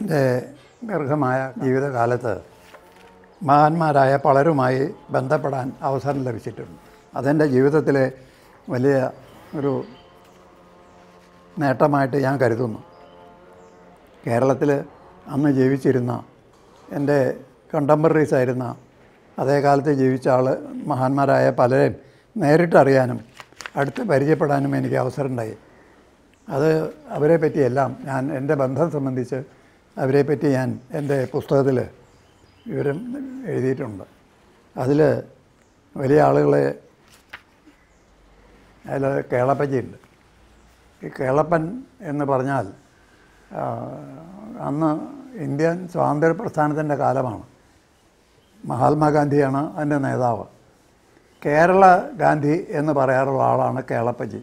എൻ്റെ ദീർഘമായ ജീവിതകാലത്ത് മഹാന്മാരായ പലരുമായി ബന്ധപ്പെടാൻ അവസരം ലഭിച്ചിട്ടുണ്ട് അതെൻ്റെ ജീവിതത്തിലെ വലിയ ഒരു നേട്ടമായിട്ട് ഞാൻ കരുതുന്നു കേരളത്തിൽ അന്ന് ജീവിച്ചിരുന്ന എൻ്റെ കണ്ടംപററീസ് ആയിരുന്ന അതേ കാലത്ത് ജീവിച്ച ആൾ മഹാന്മാരായ പലരെയും നേരിട്ടറിയാനും അടുത്ത് പരിചയപ്പെടാനും എനിക്ക് അവസരമുണ്ടായി അത് അവരെ പറ്റിയെല്ലാം ഞാൻ എൻ്റെ ബന്ധം സംബന്ധിച്ച് അവരെ പറ്റി ഞാൻ എൻ്റെ പുസ്തകത്തിൽ വിവരം എഴുതിയിട്ടുണ്ട് അതിൽ വലിയ ആളുകളെ അതിൽ കേളപ്പജിയുണ്ട് ഈ കേളപ്പൻ എന്ന് പറഞ്ഞാൽ ആ, അന്ന് ഇന്ത്യൻ സ്വാതന്ത്ര്യ പ്രസ്ഥാനത്തിൻ്റെ കാലമാണ് മഹാത്മാഗാന്ധിയാണ് അതിൻ്റെ നേതാവ് കേരള ഗാന്ധി എന്ന് പറയാറുള്ള ആളാണ് കേളപ്പജി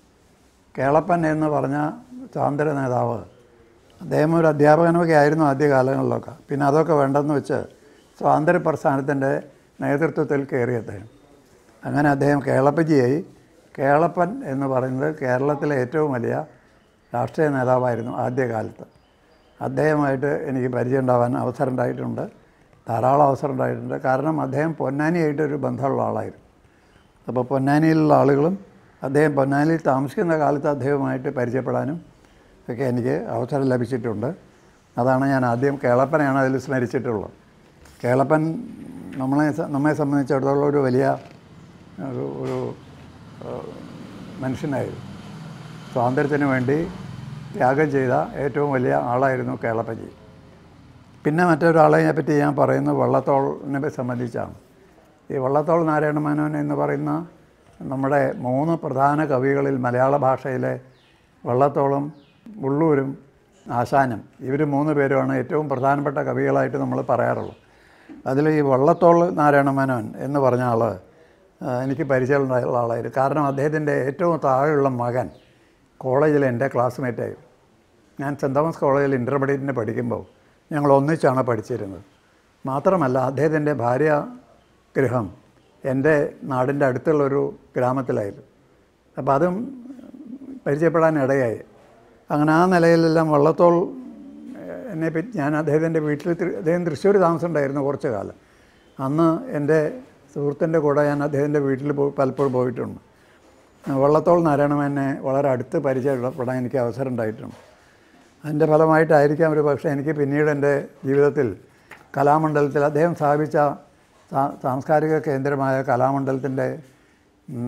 കേളപ്പൻ എന്ന് പറഞ്ഞ സ്വാതന്ത്ര്യ നേതാവ് അദ്ദേഹം ഒരു അധ്യാപകനൊക്കെ ആയിരുന്നു ആദ്യകാലങ്ങളിലൊക്കെ പിന്നെ അതൊക്കെ വേണ്ടെന്ന് വെച്ച് സ്വാതന്ത്ര്യ പ്രസ്ഥാനത്തിൻ്റെ നേതൃത്വത്തിൽ കയറി അദ്ദേഹം അങ്ങനെ അദ്ദേഹം കേളപ്പജിയായി കേളപ്പൻ എന്ന് പറയുന്നത് കേരളത്തിലെ ഏറ്റവും വലിയ രാഷ്ട്രീയ നേതാവായിരുന്നു ആദ്യകാലത്ത് അദ്ദേഹമായിട്ട് എനിക്ക് പരിചയം ഉണ്ടാവാൻ അവസരം ഉണ്ടായിട്ടുണ്ട് ധാരാളം അവസരം ഉണ്ടായിട്ടുണ്ട് കാരണം അദ്ദേഹം പൊന്നാനിയായിട്ടൊരു ബന്ധമുള്ള ആളായിരുന്നു അപ്പോൾ പൊന്നാനിയിലുള്ള ആളുകളും അദ്ദേഹം പൊന്നാനിയിൽ താമസിക്കുന്ന കാലത്ത് അദ്ദേഹവുമായിട്ട് പരിചയപ്പെടാനും ഒക്കെ എനിക്ക് അവസരം ലഭിച്ചിട്ടുണ്ട് അതാണ് ഞാൻ ആദ്യം കേളപ്പനെയാണ് അതിൽ സ്മരിച്ചിട്ടുള്ളത് കേളപ്പൻ നമ്മളെ സ- നമ്മെ സംബന്ധിച്ചിടത്തോളം ഒരു വലിയ ഒരു ഒരു ഏഹ്, മനുഷ്യനായിരുന്നു സ്വാതന്ത്ര്യത്തിന് വേണ്ടി ത്യാഗം ചെയ്ത ഏറ്റവും വലിയ ആളായിരുന്നു കേളപ്പജി പിന്നെ മറ്റൊരാളെ പറ്റി ഞാൻ പറയുന്നത് വള്ളത്തോളിനെ സംബന്ധിച്ചാണ് ഈ വള്ളത്തോൾ നാരായണ മേനോൻ എന്ന് പറയുന്ന നമ്മുടെ മൂന്ന് പ്രധാന കവികളിൽ മലയാള ഭാഷയിലെ വള്ളത്തോളും ഉള്ളൂരും ആശാനും ഇവർ മൂന്ന് പേരുമാണ് ഏറ്റവും പ്രധാനപ്പെട്ട കവികളായിട്ട് നമ്മൾ പറയാറുള്ളത് അതിൽ ഈ വള്ളത്തോൾ നാരായണ മേനോൻ എന്ന് പറഞ്ഞ ആൾ എനിക്ക് പരിചയമുള്ള ആളായിരുന്നു കാരണം അദ്ദേഹത്തിൻ്റെ ഏറ്റവും താഴെയുള്ള മകൻ കോളേജിൽ എൻ്റെ ക്ലാസ്മേറ്റായിരുന്നു ഞാൻ സെൻറ് തോമസ് കോളേജിൽ ഇൻ്റർമീഡിയറ്റിന് പഠിക്കുമ്പോൾ ഞങ്ങൾ ഒന്നിച്ചാണ് പഠിച്ചിരുന്നത് മാത്രമല്ല അദ്ദേഹത്തിൻ്റെ ഭാര്യ ഗൃഹം എൻ്റെ നാടിൻ്റെ അടുത്തുള്ളൊരു ഗ്രാമത്തിലായിരുന്നു അപ്പോൾ അതും പരിചയപ്പെടാൻ ഇടയായി അങ്ങനെ ആ നിലയിലെല്ലാം വള്ളത്തോൾ ഏഹ്, എന്നെ പറ്റി ഞാൻ അദ്ദേഹത്തിൻ്റെ വീട്ടിൽ തൃ- അദ്ദേഹം തൃശ്ശൂർ താമസം ഉണ്ടായിരുന്നു കുറച്ച് കാലം അന്ന് എൻ്റെ സുഹൃത്തിൻ്റെ കൂടെ ഞാൻ അദ്ദേഹത്തിൻ്റെ വീട്ടിൽ പോയി പലപ്പോഴും പോയിട്ടുണ്ട് വള്ളത്തോൾ നാരായണമേനെ വളരെ അടുത്ത് പരിചയപ്പെടാൻ എനിക്ക് അവസരം ഉണ്ടായിട്ടുണ്ട് അതിൻ്റെ ഫലമായിട്ടായിരിക്കാം ഒരു പക്ഷേ എനിക്ക് പിന്നീട് എൻ്റെ ജീവിതത്തിൽ കലാമണ്ഡലത്തിൽ അദ്ദേഹം സ്ഥാപിച്ച സാ- സാംസ്കാരിക കേന്ദ്രമായ കലാമണ്ഡലത്തിൻ്റെ ഉം,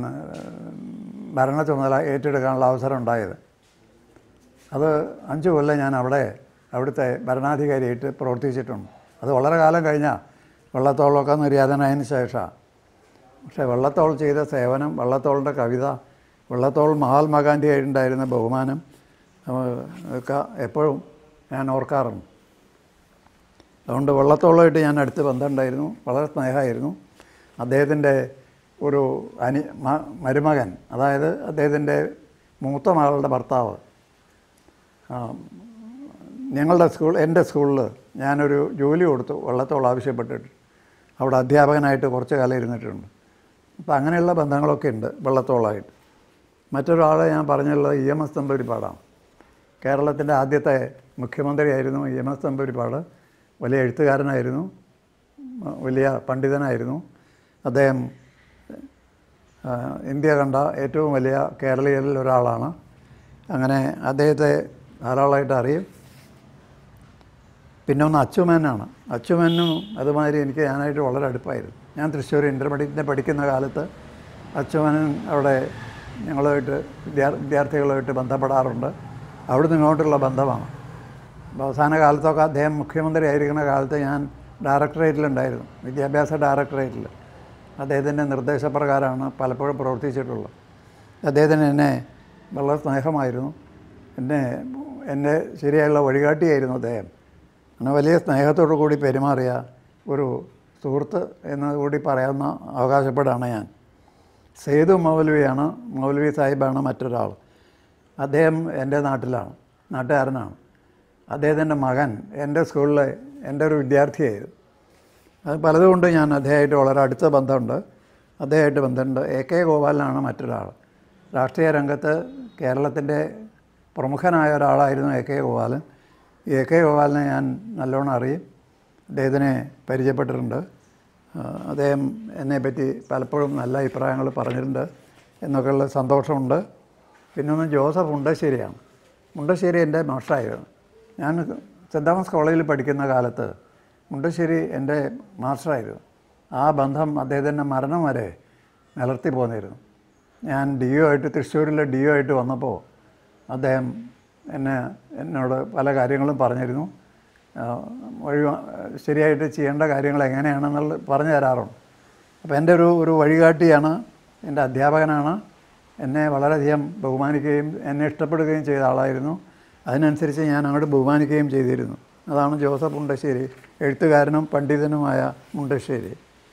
ഭരണ ചുമതല ഏറ്റെടുക്കാനുള്ള അവസരം ഉണ്ടായത് അത് അഞ്ച് കൊല്ലം ഞാൻ അവിടെ അവിടുത്തെ ഭരണാധികാരിയായിട്ട് പ്രവർത്തിച്ചിട്ടുണ്ട് അത് വളരെ കാലം കഴിഞ്ഞാൽ വള്ളത്തോളൊക്കെ നിര്യാതനായതിന് ശേഷമാണ് പക്ഷേ വള്ളത്തോൾ ചെയ്ത സേവനം വള്ളത്തോളിൻ്റെ കവിത വള്ളത്തോൾ മഹാത്മാഗാന്ധിയായിട്ടുണ്ടായിരുന്ന ബഹുമാനം ഏഹ്, ഒക്കെ എപ്പോഴും ഞാൻ ഓർക്കാറുണ്ട് അതുകൊണ്ട് വള്ളത്തോളമായിട്ട് ഞാൻ അടുത്ത് ബന്ധമുണ്ടായിരുന്നു വളരെ സ്നേഹമായിരുന്നു അദ്ദേഹത്തിൻ്റെ ഒരു അനി മ- മരുമകൻ അതായത് അദ്ദേഹത്തിൻ്റെ മൂത്ത മകളുടെ ഭർത്താവ് ആ, ഞങ്ങളുടെ സ്കൂൾ എൻ്റെ സ്കൂളിൽ ഞാനൊരു ജോലി കൊടുത്തു വള്ളത്തോൾ ആവശ്യപ്പെട്ടിട്ട് അവിടെ അധ്യാപകനായിട്ട് കുറച്ച് കാലം ഇരുന്നിട്ടുണ്ട് അപ്പോൾ അങ്ങനെയുള്ള ബന്ധങ്ങളൊക്കെ ഉണ്ട് വള്ളത്തോളായിട്ട് മറ്റൊരാളെ ഞാൻ പറഞ്ഞുള്ളത് ഇ എം എസ് തമ്പൂരിപ്പാടാണ് കേരളത്തിൻ്റെ ആദ്യത്തെ മുഖ്യമന്ത്രിയായിരുന്നു ഇ എം എസ് തമ്പൂരിപ്പാട് വലിയ എഴുത്തുകാരനായിരുന്നു ഉം, വലിയ പണ്ഡിതനായിരുന്നു അദ്ദേഹം ആ, ഇന്ത്യ കണ്ട ഏറ്റവും വലിയ കേരളീയരിൽ ഒരാളാണ് അങ്ങനെ അദ്ദേഹത്തെ ധാരാളമായിട്ട് അറിയും പിന്നെ ഒന്ന് അച്ചുമേനാണ് അച്ചുമേനും അതുമാതിരി എനിക്ക് ഞാനായിട്ട് വളരെ അടുപ്പായിരുന്നു ഞാൻ തൃശ്ശൂർ ഇൻ്റർമീഡിയറ്റിനെ പഠിക്കുന്ന കാലത്ത് അച്ചുമനൻ അവിടെ ഞങ്ങളുമായിട്ട് വിദ്യാ വിദ്യാർത്ഥികളുമായിട്ട് ബന്ധപ്പെടാറുണ്ട് അവിടുന്ന് ഇങ്ങോട്ടുള്ള ബന്ധമാണ് അപ്പോൾ അവസാന കാലത്തൊക്കെ അദ്ദേഹം മുഖ്യമന്ത്രി ആയിരിക്കുന്ന കാലത്ത് ഞാൻ ഡയറക്ടറേറ്റിലുണ്ടായിരുന്നു വിദ്യാഭ്യാസ ഡയറക്ടറേറ്റിൽ അദ്ദേഹത്തിൻ്റെ നിർദ്ദേശപ്രകാരമാണ് പലപ്പോഴും പ്രവർത്തിച്ചിട്ടുള്ളത് അദ്ദേഹത്തിന് എന്നെ വളരെ സ്നേഹമായിരുന്നു എന്നെ എന്നെ ശരിയായുള്ള വഴികാട്ടിയായിരുന്നു അദ്ദേഹം അങ്ങനെ വലിയ സ്നേഹത്തോടു കൂടി പെരുമാറിയ ഒരു സുഹൃത്ത് എന്ന് കൂടി പറയാവുന്ന അവകാശപ്പെടാണ് ഞാൻ സെയ്ദു മൗലവിയാണ് മൗലവി സാഹിബാണ് മറ്റൊരാൾ അദ്ദേഹം എൻ്റെ നാട്ടിലാണ് നാട്ടുകാരനാണ് അദ്ദേഹത്തിൻ്റെ മകൻ എൻ്റെ സ്കൂളിലെ എൻ്റെ ഒരു വിദ്യാർത്ഥിയായിരുന്നു അത് പലതുകൊണ്ട് ഞാൻ അദ്ദേഹമായിട്ട് വളരെ അടുത്ത ബന്ധമുണ്ട് അദ്ദേഹമായിട്ട് ബന്ധമുണ്ട് എ കെ ഗോപാലനാണ് മറ്റൊരാൾ രാഷ്ട്രീയ രംഗത്ത് കേരളത്തിൻ്റെ പ്രമുഖനായ ഒരാളായിരുന്നു A K Gopalan A K ഗോപാലിനെ ഞാൻ നല്ലോണം അറിയും അദ്ദേഹത്തിനെ പരിചയപ്പെട്ടിട്ടുണ്ട് ആ, അദ്ദേഹം എന്നെപ്പറ്റി പലപ്പോഴും നല്ല അഭിപ്രായങ്ങൾ പറഞ്ഞിട്ടുണ്ട് എന്നൊക്കെയുള്ള സന്തോഷമുണ്ട് പിന്നെ ഒന്ന് ജോസഫ് മുണ്ടശ്ശേരിയാണ് മുണ്ടശ്ശേരി എൻ്റെ മാസ്റ്ററായിരുന്നു ഞാൻ സെൻറ് തോമസ് കോളേജിൽ പഠിക്കുന്ന കാലത്ത് മുണ്ടശ്ശേരി എൻ്റെ മാസ്റ്ററായിരുന്നു ആ ബന്ധം അദ്ദേഹത്തിൻ്റെ മരണം വരെ നിലർത്തി പോന്നിരുന്നു ഞാൻ ഡി ഒ ആയിട്ട് തൃശ്ശൂരിലെ ഡി ഒ ആയിട്ട് വന്നപ്പോൾ അദ്ദേഹം എന്നെ എന്നോട് പല കാര്യങ്ങളും പറഞ്ഞിരുന്നു ആ, വഴി ശരിയായിട്ട് ചെയ്യേണ്ട കാര്യങ്ങൾ എങ്ങനെയാണെന്നുള്ള പറഞ്ഞു തരാറുണ്ട് അപ്പോൾ എൻ്റെ ഒരു ഒരു വഴികാട്ടിയാണ് എൻ്റെ അധ്യാപകനാണ് എന്നെ വളരെയധികം ബഹുമാനിക്കുകയും എന്നെ ഇഷ്ടപ്പെടുകയും ചെയ്ത ആളായിരുന്നു അതിനനുസരിച്ച് ഞാൻ അങ്ങോട്ട് ബഹുമാനിക്കുകയും ചെയ്തിരുന്നു അതാണ് ജോസഫ് മുണ്ടശ്ശേരി എഴുത്തുകാരനും പണ്ഡിതനുമായ മുണ്ടശ്ശേരി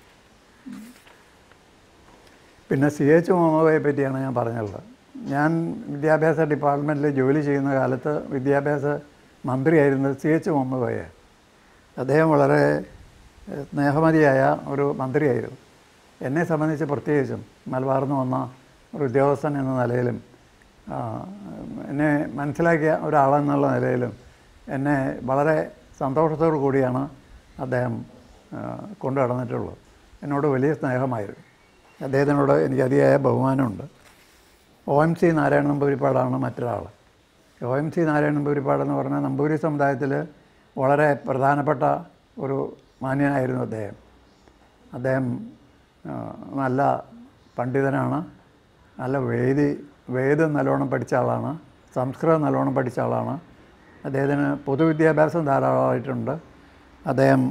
പിന്നെ സി എച്ച് മുഹമ്മദയെ പറ്റിയാണ് ഞാൻ പറഞ്ഞുള്ളത് ഞാൻ വിദ്യാഭ്യാസ ഡിപ്പാർട്ട്മെൻറ്റിൽ ജോലി ചെയ്യുന്ന കാലത്ത് വിദ്യാഭ്യാസ മന്ത്രിയായിരുന്നത് സി എച്ച് മുഹമ്മദ് കോയ അദ്ദേഹം വളരെ ഏഹ്, സ്നേഹമതിയായ ഒരു മന്ത്രിയായിരുന്നു എന്നെ സംബന്ധിച്ച് പ്രത്യേകിച്ചും മലബാറിൽ നിന്ന് വന്ന ഒരു ഉദ്യോഗസ്ഥൻ എന്ന നിലയിലും ആ, എന്നെ മനസ്സിലാക്കിയ ഒരാളെന്നുള്ള നിലയിലും എന്നെ വളരെ സന്തോഷത്തോടു കൂടിയാണ് അദ്ദേഹം ആ, കൊണ്ടു നടന്നിട്ടുള്ളത് എന്നോട് വലിയ സ്നേഹമായിരുന്നു അദ്ദേഹത്തിനോട് എനിക്ക് അതിയായ ബഹുമാനമുണ്ട് ഒ എം സി നാരായണ നമ്പൂരിപ്പാടാണ് മറ്റൊരാൾ ഒ എം സി നാരായണ നമ്പൂരിപ്പാടെന്ന് പറഞ്ഞാൽ നമ്പൂരി സമുദായത്തിൽ വളരെ പ്രധാനപ്പെട്ട ഒരു മാന്യനായിരുന്നു അദ്ദേഹം അദ്ദേഹം ആ, നല്ല പണ്ഡിതനാണ് നല്ല വേദി വേദം നല്ലോണം പഠിച്ച ആളാണ് സംസ്കൃതം നല്ലോണം പഠിച്ച ആളാണ് അദ്ദേഹത്തിന് പൊതുവിദ്യാഭ്യാസം ധാരാളമായിട്ടുണ്ട് അദ്ദേഹം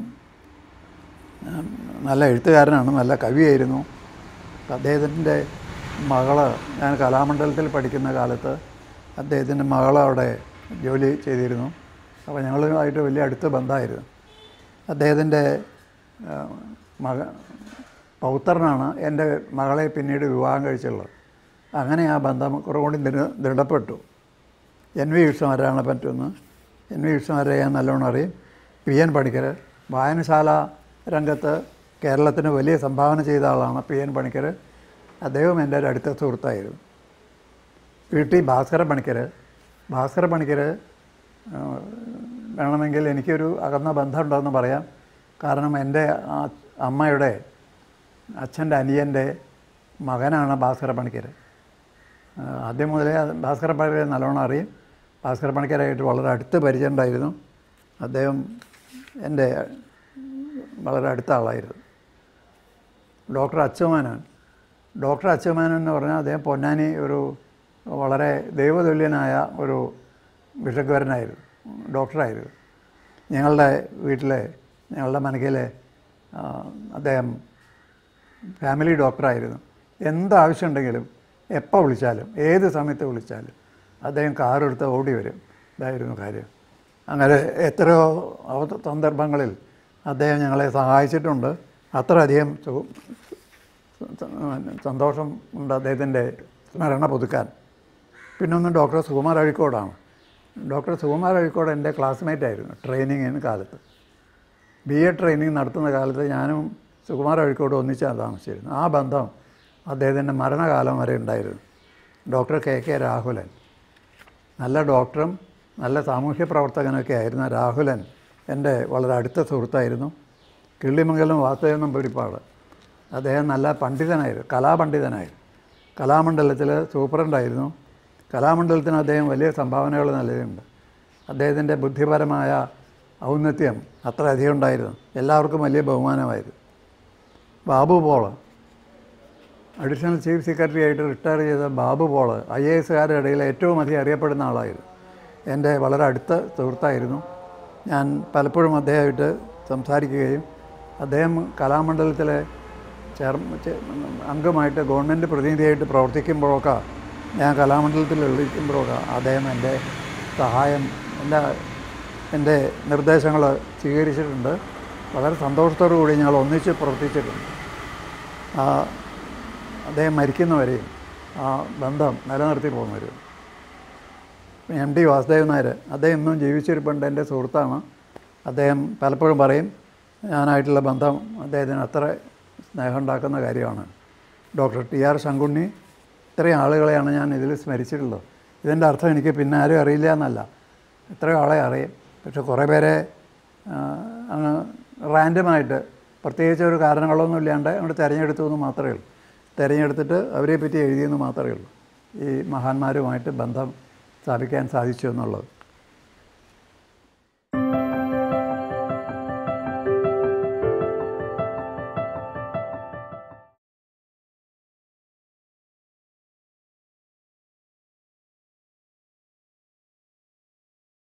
ഉം, നല്ല എഴുത്തുകാരനാണ് നല്ല കവിയായിരുന്നു അദ്ദേഹത്തിൻ്റെ മകള് ഞാൻ കലാമണ്ഡലത്തിൽ പഠിക്കുന്ന കാലത്ത് അദ്ദേഹത്തിൻ്റെ മകൾ അവിടെ ജോലി ചെയ്തിരുന്നു അപ്പോൾ ഞങ്ങളുമായിട്ട് വലിയ അടുത്ത ബന്ധമായിരുന്നു അദ്ദേഹത്തിൻ്റെ ആ, മക പൗത്രനാണ് എൻ്റെ മകളെ പിന്നീട് വിവാഹം കഴിച്ചുള്ളത് അങ്ങനെ ആ ബന്ധം കുറച്ചുകൂടി ദൃഢ ദൃഢപ്പെട്ടു എൻ വി കൃഷ്ണമാരാണ് പറ്റുന്ന എൻ വി കൃഷ്ണമാരെ ഞാൻ നല്ലോണം അറിയും പി എൻ പണിക്കർ വായനശാല രംഗത്ത് കേരളത്തിന് വലിയ സംഭാവന ചെയ്ത ആളാണ് പി എൻ പണിക്കർ അദ്ദേഹം എൻ്റെ ഒരു അടുത്ത സുഹൃത്തായിരുന്നു പി ടി ഭാസ്കര പണിക്കർ ഭാസ്കര പണിക്കർ ആ, വേണമെങ്കിൽ എനിക്കൊരു അകന്ന ബന്ധമുണ്ടെന്ന് പറയാം കാരണം എൻ്റെ ആ അമ്മയുടെ അച്ഛൻ്റെ അനിയൻ്റെ മകനാണ് ഭാസ്കര പണിക്കർ ആ, ആദ്യം മുതലേ അത് ഭാസ്കര പണിക്കരെ നല്ലോണം അറിയും ഭാസ്കര പണിക്കരായിട്ട് വളരെ അടുത്ത് പരിചയം ഉണ്ടായിരുന്നു അദ്ദേഹം എൻ്റെ വളരെ അടുത്ത ആളായിരുന്നു ഡോക്ടർ അച്ചുമാനൻ ഡോക്ടർ അച്ചുമാനൻ എന്ന് പറഞ്ഞാൽ അദ്ദേഹം പൊന്നാനി ഒരു വളരെ ദൈവതുല്യനായ ഒരു വിഷഗ്വരനായിരുന്നു ഡോക്ടറായിരുന്നു ഞങ്ങളുടെ വീട്ടിലെ ഞങ്ങളുടെ മനക്കിലെ ആ, അദ്ദേഹം ഫാമിലി ഡോക്ടറായിരുന്നു എന്താവശ്യമുണ്ടെങ്കിലും എപ്പോൾ വിളിച്ചാലും ഏത് സമയത്ത് വിളിച്ചാലും അദ്ദേഹം കാറെടുത്ത് ഓടി വരും ഇതായിരുന്നു കാര്യം അങ്ങനെ എത്രയോ അവ- സന്ദർഭങ്ങളിൽ അദ്ദേഹം ഞങ്ങളെ സഹായിച്ചിട്ടുണ്ട് അത്രയധികം സു- സന്തോഷം ഉണ്ട് അദ്ദേഹത്തിൻ്റെ സ്മരണ പുതുക്കാൻ പിന്നെ ഒന്ന് ഡോക്ടർ സുകുമാർ അഴിക്കോടാണ് ഡോക്ടർ സുകുമാർ അഴിക്കോട് എൻ്റെ ക്ലാസ്മേറ്റ് ആയിരുന്നു ട്രെയിനിങ്ങിന് കാലത്ത് ബി എ ട്രെയിനിങ് നടത്തുന്ന കാലത്ത് ഞാനും സുകുമാർ അഴിക്കോട് ഒന്നിച്ചാണ് താമസിച്ചിരുന്നത് ആ ബന്ധം അദ്ദേഹത്തിൻ്റെ മരണകാലം വരെ ഉണ്ടായിരുന്നു ഡോക്ടർ കെ കെ രാഹുലൻ നല്ല ഡോക്ടറും നല്ല സാമൂഹ്യ പ്രവർത്തകനൊക്കെ ആയിരുന്ന രാഹുലൻ എൻ്റെ വളരെ അടുത്ത സുഹൃത്തായിരുന്നു കിള്ളിമംഗലം വാസുദേവൻ നമ്പൂരിപ്പാട് അദ്ദേഹം നല്ല പണ്ഡിതനായിരുന്നു കലാപണ്ഡിതനായിരുന്നു കലാമണ്ഡലത്തിൽ സൂപ്രണ്ടായിരുന്നു കലാമണ്ഡലത്തിന് അദ്ദേഹം വലിയ സംഭാവനകൾ നൽകിയിട്ടുണ്ട് അദ്ദേഹത്തിൻ്റെ ബുദ്ധിപരമായ ഔന്നത്യം അത്ര അധികം ഉണ്ടായിരുന്നു എല്ലാവർക്കും വലിയ ബഹുമാനമായിരുന്നു Babu Paul additional chief secretary ആയിട്ട് റിട്ടയർ ചെയ്ത ബാബു പോള് ഐ എ എസുകാരുടെ ഇടയിൽ ഏറ്റവും അധികം അറിയപ്പെടുന്ന ആളായിരുന്നു എൻ്റെ വളരെ അടുത്ത സുഹൃത്തായിരുന്നു ഞാൻ പലപ്പോഴും അദ്ദേഹമായിട്ട് സംസാരിക്കുകയും അദ്ദേഹം കലാമണ്ഡലത്തിലെ ചെയർ ചെ- അംഗമായിട്ട് ഗവൺമെൻറ് പ്രതിനിധിയായിട്ട് പ്രവർത്തിക്കുമ്പോഴൊക്കെ ഞാൻ കലാമണ്ഡലത്തിൽ വിളിക്കുമ്പോഴൊക്കെ അദ്ദേഹം എൻ്റെ സഹായം എല്ലാ എൻ്റെ നിർദ്ദേശങ്ങൾ സ്വീകരിച്ചിട്ടുണ്ട് വളരെ സന്തോഷത്തോടു കൂടി ഞങ്ങൾ ഒന്നിച്ച് പ്രവർത്തിച്ചിട്ടുണ്ട് ആ അദ്ദേഹം മരിക്കുന്നവരെയും ആ ബന്ധം നിലനിർത്തി പോകുന്നവരും എം ടി വാസുദേവൻ നായർ അദ്ദേഹം ഇന്നും ജീവിച്ചിരിപ്പുണ്ട് എൻ്റെ സുഹൃത്താണ് അദ്ദേഹം പലപ്പോഴും പറയും ഞാനായിട്ടുള്ള ബന്ധം അദ്ദേഹത്തിന് അത്ര സ്നേഹം ഉണ്ടാക്കുന്ന കാര്യമാണ് ഡോക്ടർ ടി ആർ ശങ്കുണ്ണി ഇത്രയും ആളുകളെയാണ് ഞാൻ ഇതിൽ സ്മരിച്ചിട്ടുള്ളത് ഇതിൻ്റെ അർത്ഥം എനിക്ക് പിന്നെ ആരും അറിയില്ല എന്നല്ല എത്രയോ ആളെ അറിയും പക്ഷെ കുറേ പേരെ ആ, അങ്ങ് റാൻഡമായിട്ട് പ്രത്യേകിച്ച് ഒരു കാരണങ്ങളൊന്നും ഇല്ലാണ്ട് അങ്ങോട്ട് തിരഞ്ഞെടുത്തു എന്ന് മാത്രമേ ഉള്ളൂ തിരഞ്ഞെടുത്തിട്ട് അവരെ പറ്റി എഴുതിയെന്ന് മാത്രമേ ഉള്ളൂ ഈ മഹാന്മാരുമായിട്ട് ബന്ധം സ്ഥാപിക്കാൻ സാധിച്ചു എന്നുള്ളത്